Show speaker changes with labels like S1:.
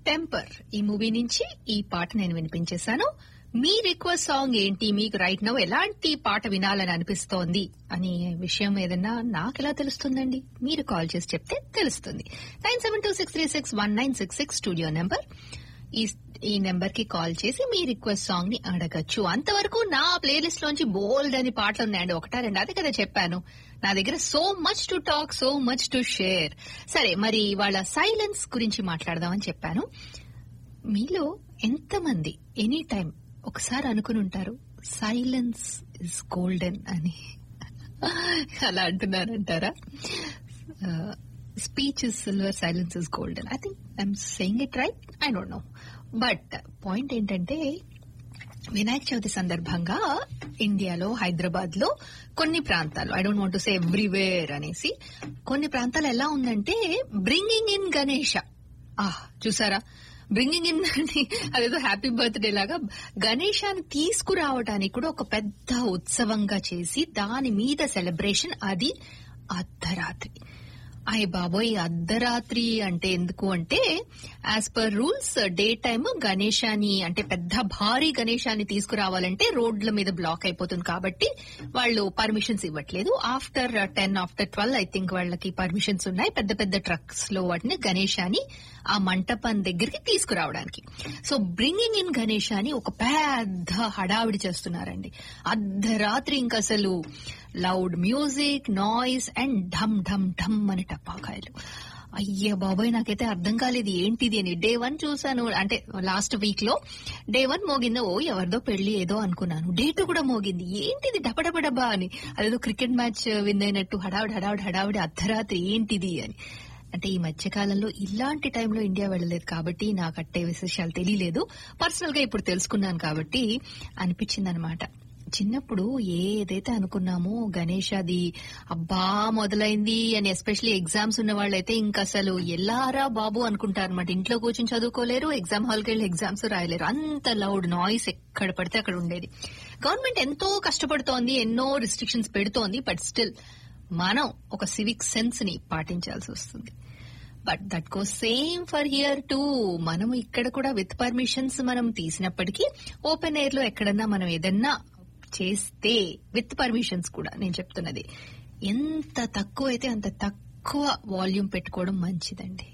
S1: temper ఈ movie నుంచి ఈ పాట నేను వినిపించేశాను మీ రిక్వెస్ట్ సాంగ్ ఏంటి మీకు రైట్ నౌ ఎలాంటి పాట వినాలని అనిపిస్తోంది అనే విషయం ఏదన్నా నాకు ఎలా తెలుస్తుందండి మీరు కాల్ చేసి చెప్తే తెలుస్తుంది nine seven two six three six one nine six six studio number ఈ ఈ నెంబర్ కి కాల్ చేసి మీ రిక్వెస్ట్ సాంగ్ ని అడగచ్చు అంతవరకు నా ప్లేలిస్ట్ లోంచి బోల్డ్ అని పాటలు ఉన్నాయండి ఒకటా రెండు అదే కదా చెప్పాను నా దగ్గర so much to talk so much to share సరే మరి వాళ్ళ సైలెన్స్ గురించి మాట్లాడదామని చెప్పాను మీలో ఎంతమంది ఎనీ టైం ఒకసారి అనుకుని ఉంటారు సైలెన్స్ ఇస్ గోల్డెన్ అని అలా అంటున్నారంటారా speech is silver silence is golden I think I'm saying it right I don't know but point ఏంటంటే వినాయక చవితి సందర్భంగా ఇండియాలో హైదరాబాద్ లో కొన్ని ప్రాంతాలు I don't want to say everywhere అనేసి కొన్ని ప్రాంతాలు ఎలా ఉందంటే బ్రింగింగ్ ఇన్ గణేష ఆహ్ చూసారా బ్రింగింగ్ ఇన్ అని అదేదో హ్యాపీ బర్త్డే లాగా గణేశాన్ని తీసుకురావడానికి కూడా ఒక పెద్ద ఉత్సవంగా చేసి దాని మీద సెలబ్రేషన్ అది అర్ధరాత్రి అయ్య బాబోయ్ అర్ధరాత్రి అంటే ఎందుకు అంటే as per rules day time గణేశాన్ని అంటే పెద్ద భారీ గణేశాన్ని తీసుకురావాలంటే రోడ్ల మీద బ్లాక్ అయిపోతుంది కాబట్టి వాళ్ళు పర్మిషన్స్ ఇవ్వట్లేదు after ten after twelve I think వాళ్ళకి పర్మిషన్స్ ఉన్నాయి పెద్ద పెద్ద ట్రక్స్ లో వాటిని గణేశాన్ని ఆ మంటపం దగ్గరికి తీసుకురావడానికి సో బ్రింగింగ్ ఇన్ గణేశాన్ని ఒక పెద్ద హడావిడి చేస్తున్నారండి అర్ధరాత్రి ఇంక అసలు లౌడ్ మ్యూజిక్ నాయిస్ అండ్ ఢమ్ ఢమ్ ఢమ్ అని టపాకాయలు అయ్యే బాబాయ్ నాకైతే అర్థం కాలేదు ఏంటిది అని డే వన్ చూసాను అంటే లాస్ట్ వీక్ లో డే వన్ మోగిందో ఓ ఎవరిదో పెళ్లి ఏదో అనుకున్నాను డే టూ కూడా మోగింది ఏంటిది డబడబ డబ్బా అని అదేదో క్రికెట్ మ్యాచ్ విన్ అయినట్టు హడావిడి హడావిడి హడావిడి అర్ధరాత్రి ఏంటిది అని అంటే ఈ మధ్య కాలంలో ఇలాంటి టైంలో ఇండియా వెళ్ళలేదు కాబట్టి నాకు అట్టే విశేషాలు తెలియలేదు పర్సనల్ గా ఇప్పుడు తెలుసుకున్నాను కాబట్టి అనిపించింది అనమాట చిన్నప్పుడు ఏదైతే అనుకున్నామో గణేష్ అది అబ్బా మొదలైంది అని ఎస్పెషలీ ఎగ్జామ్స్ ఉన్న వాళ్ళైతే ఇంకా అసలు ఎల్లారా బాబు అనుకుంటారు అనమాట ఇంట్లో కూర్చొని చదువుకోలేరు ఎగ్జామ్ హాల్కి వెళ్ళి ఎగ్జామ్స్ రాయలేరు అంత లౌడ్ నాయిస్ ఎక్కడ పడితే అక్కడ ఉండేది గవర్నమెంట్ ఎంతో కష్టపడుతోంది ఎన్నో రిస్ట్రిక్షన్స్ పెడుతోంది బట్ స్టిల్ మనం ఒక సివిక్ సెన్స్ ని పాటించాల్సి వస్తుంది but that go same for here too మనం ఇక్కడ కూడా విత్ పర్మిషన్స్ మనం తీసినప్పటికీ ఓపెన్ ఎయిర్ లో ఎక్కడన్నా మనం ఏదన్నా చేస్తే విత్ పర్మిషన్స్ కూడా నేను చెప్తున్నది ఎంత తక్కువ అయితే అంత తక్కువ వాల్యూమ్ పెట్టుకోవడం మంచిదండి